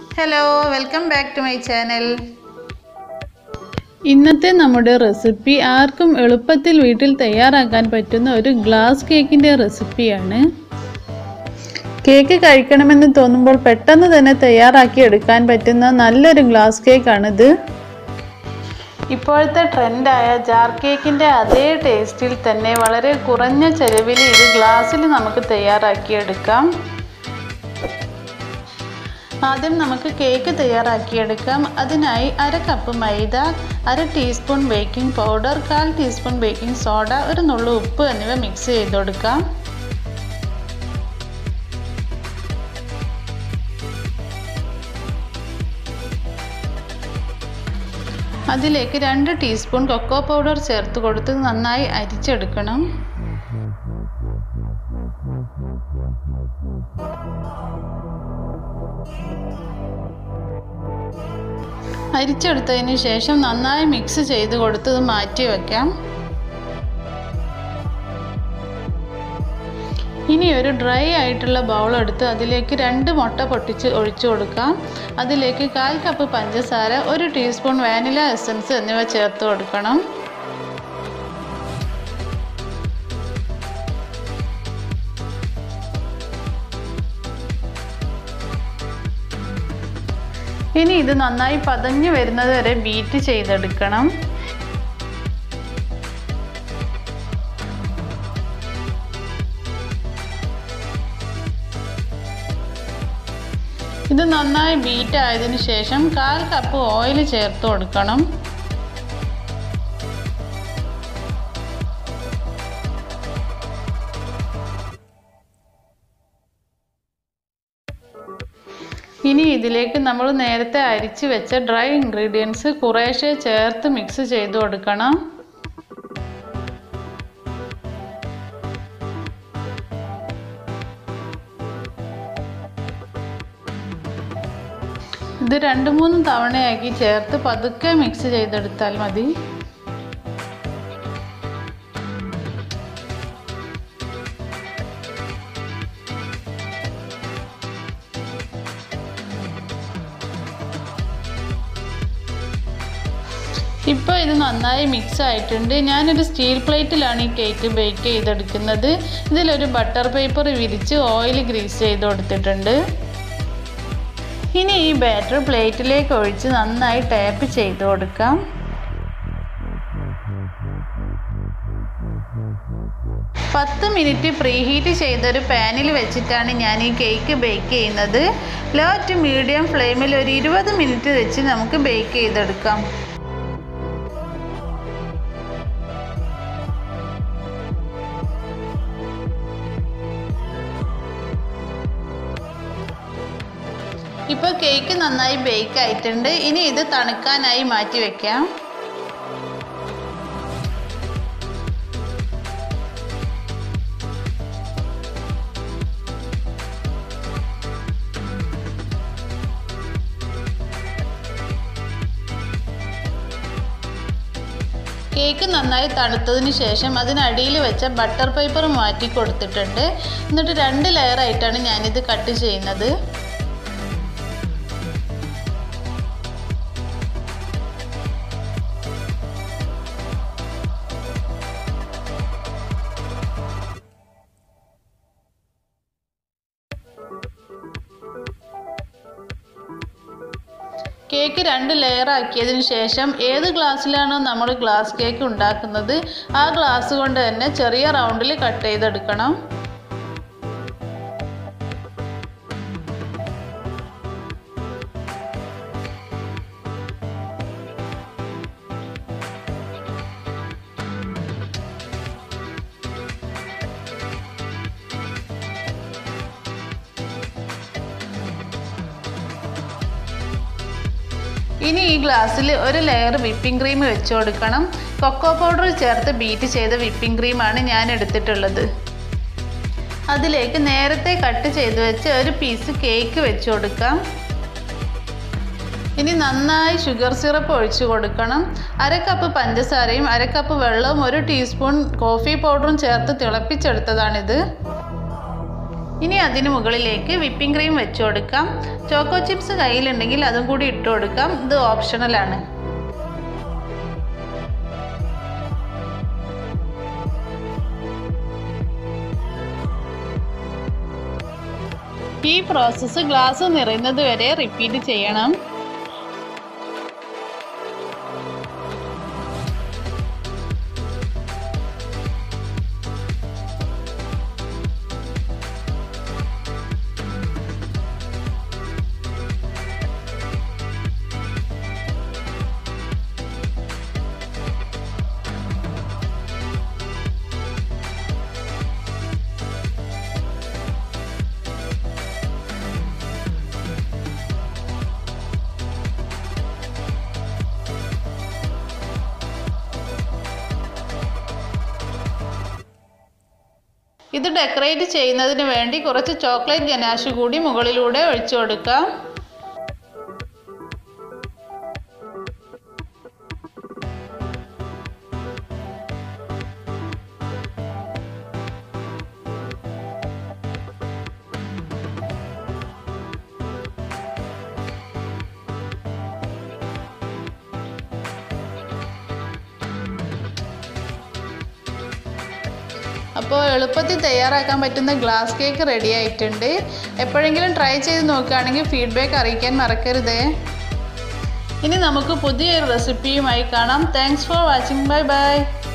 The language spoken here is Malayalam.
hello welcome back to my channel ഇന്നത്തെ നമ്മുടെ റെസിപ്പി ആർക്കും എളുപ്പത്തിൽ വീട്ടിൽ തയ്യാറാക്കാൻ പറ്റുന്ന ഒരു ഗ്ലാസ് കേക്കിൻ്റെ റെസിപ്പിയാണ് കേക്ക് കഴിക്കണമെന്ന് തോന്നുമ്പോൾ പെട്ടെന്ന് തന്നെ തയ്യാറാക്കി എടുക്കാൻ പറ്റുന്ന നല്ലൊരു ഗ്ലാസ് കേക്കാണിത് ഇപ്പോഴത്തെ ട്രെൻഡായ ജാർ കേക്കിൻ്റെ അതേ ടേസ്റ്റിൽ തന്നെ വളരെ കുറഞ്ഞ ചെലവിൽ ഇത് ഗ്ലാസ്സിൽ നമുക്ക് തയ്യാറാക്കിയെടുക്കാം ആദ്യം നമുക്ക് കേക്ക് തയ്യാറാക്കിയെടുക്കാം അതിനായി അര കപ്പ് മൈദ അര ടീസ്പൂൺ ബേക്കിംഗ് പൗഡർ കാൽ ടീസ്പൂൺ ബേക്കിംഗ് സോഡ ഒരു നുള്ളു ഉപ്പ് എന്നിവ മിക്സ് ചെയ്ത് കൊടുക്കാം അതിലേക്ക് രണ്ട് ടീസ്പൂൺ കൊക്കോ പൗഡർ ചേർത്ത് കൊടുത്ത് നന്നായി അരിച്ചെടുക്കണം അരിച്ചെടുത്തതിന് ശേഷം നന്നായി മിക്സ് ചെയ്ത് കൊടുത്ത് ഇത് മാറ്റി വയ്ക്കാം ഇനി ഒരു ഡ്രൈ ആയിട്ടുള്ള ബൗൾ എടുത്ത് അതിലേക്ക് രണ്ട് മുട്ട പൊട്ടിച്ച് ഒഴിച്ചു കൊടുക്കാം അതിലേക്ക് കാൽ കപ്പ് പഞ്ചസാര ഒരു ടീസ്പൂൺ വാനില എസൻസ് എന്നിവ ചേർത്ത് കൊടുക്കണം ഇനി ഇത് നന്നായി പതഞ്ഞു വരുന്നത് വരെ ബീറ്റ് ചെയ്തെടുക്കണം ഇത് നന്നായി ബീറ്റ് ആയതിനു ശേഷം കാൽ കപ്പ് ഓയിൽ ചേർത്ത് കൊടുക്കണം ഇനി ഇതിലേക്ക് നമ്മൾ നേരത്തെ അരിച്ച് വെച്ച ഡ്രൈ ഇൻഗ്രീഡിയൻസ് കുറേശ്ശെ ചേർത്ത് മിക്സ് ചെയ്ത് കൊടുക്കണം ഇത് രണ്ട് മൂന്ന് തവണയാക്കി ചേർത്ത് പതുക്കെ മിക്സ് ചെയ്തെടുത്താൽ മതി ഇപ്പോൾ ഇത് നന്നായി മിക്സ് ആയിട്ടുണ്ട് ഞാനൊരു സ്റ്റീൽ പ്ലേറ്റിലാണ് ഈ കേക്ക് ബേക്ക് ചെയ്തെടുക്കുന്നത് ഇതിലൊരു ബട്ടർ പേപ്പർ വിരിച്ച് ഓയിൽ ഗ്രീസ് ചെയ്ത് കൊടുത്തിട്ടുണ്ട് ഇനി ഈ ബാറ്റർ പ്ലേറ്റിലേക്ക് ഒഴിച്ച് നന്നായി ടാപ്പ് ചെയ്ത് കൊടുക്കാം പത്ത് മിനിറ്റ് പ്രീഹീറ്റ് ചെയ്തൊരു പാനിൽ വെച്ചിട്ടാണ് ഞാൻ ഈ കേക്ക് ബേക്ക് ചെയ്യുന്നത് ലോ ടു മീഡിയം ഫ്ലെയിമിൽ ഒരു ഇരുപത് മിനിറ്റ് വെച്ച് നമുക്ക് ബേക്ക് ചെയ്തെടുക്കാം ഇപ്പോൾ കേക്ക് നന്നായി ബേക്ക് ആയിട്ടുണ്ട് ഇനി ഇത് തണുക്കാനായി മാറ്റി വെക്കാം കേക്ക് നന്നായി തണുത്തതിന് ശേഷം അതിനടിയിൽ വെച്ച ബട്ടർ പേപ്പർ മാറ്റി കൊടുത്തിട്ടുണ്ട് എന്നിട്ട് രണ്ട് ലെയർ ആയിട്ടാണ് ഞാനിത് കട്ട് ചെയ്യുന്നത് കേക്ക് രണ്ട് ലെയർ ആക്കിയതിന് ശേഷം ഏത് ഗ്ലാസ്സിലാണോ നമ്മൾ ഗ്ലാസ് കേക്ക് ഉണ്ടാക്കുന്നത് ആ ഗ്ലാസ് കൊണ്ട് തന്നെ ചെറിയ റൗണ്ടിൽ കട്ട് ചെയ്തെടുക്കണം ഇനി ഈ ഗ്ലാസ്സിൽ ഒരു ലെയർ വിപ്പിംഗ് ക്രീം വെച്ച് കൊടുക്കണം കൊക്കോ പൗഡർ ചേർത്ത് ബീറ്റ് ചെയ്ത വിപ്പിംഗ് ക്രീമാണ് ഞാൻ എടുത്തിട്ടുള്ളത് അതിലേക്ക് നേരത്തെ കട്ട് ചെയ്ത് വെച്ച് ഒരു പീസ് കേക്ക് വെച്ച് കൊടുക്കാം ഇനി നന്നായി ഷുഗർ സിറപ്പ് ഒഴിച്ചു കൊടുക്കണം അര കപ്പ് പഞ്ചസാരയും അര കപ്പ് വെള്ളവും ഒരു ടീസ്പൂൺ കോഫി പൗഡറും ചേർത്ത് തിളപ്പിച്ചെടുത്തതാണിത് ഇനി അതിന് മുകളിലേക്ക് വിപ്പിംഗ് ക്രീം വെച്ച് കൊടുക്കാം ചോക്കോ ചിപ്സ് കയ്യിലുണ്ടെങ്കിൽ അതും കൂടി ഇട്ട് കൊടുക്കാം ഇത് ഓപ്ഷണലാണ് ഈ പ്രോസസ്സ് ഗ്ലാസ് നിറയുന്നത് വരെ റിപ്പീറ്റ് ചെയ്യണം ഇത് ഡെക്കറേറ്റ് ചെയ്യുന്നതിന് വേണ്ടി കുറച്ച് ചോക്ലേറ്റ് ഗനാഷ് കൂടി മുകളിലൂടെ ഒഴിച്ചു കൊടുക്കാം അപ്പോൾ എളുപ്പത്തിൽ തയ്യാറാക്കാൻ പറ്റുന്ന ഗ്ലാസ് കേക്ക് റെഡി ആയിട്ടുണ്ട് എപ്പോഴെങ്കിലും ട്രൈ ചെയ്ത് നോക്കുകയാണെങ്കിൽ ഫീഡ്ബാക്ക് അറിയിക്കാൻ മറക്കരുതേ ഇനി നമുക്ക് പുതിയൊരു റെസിപ്പിയുമായി കാണാം thanks for watching bye by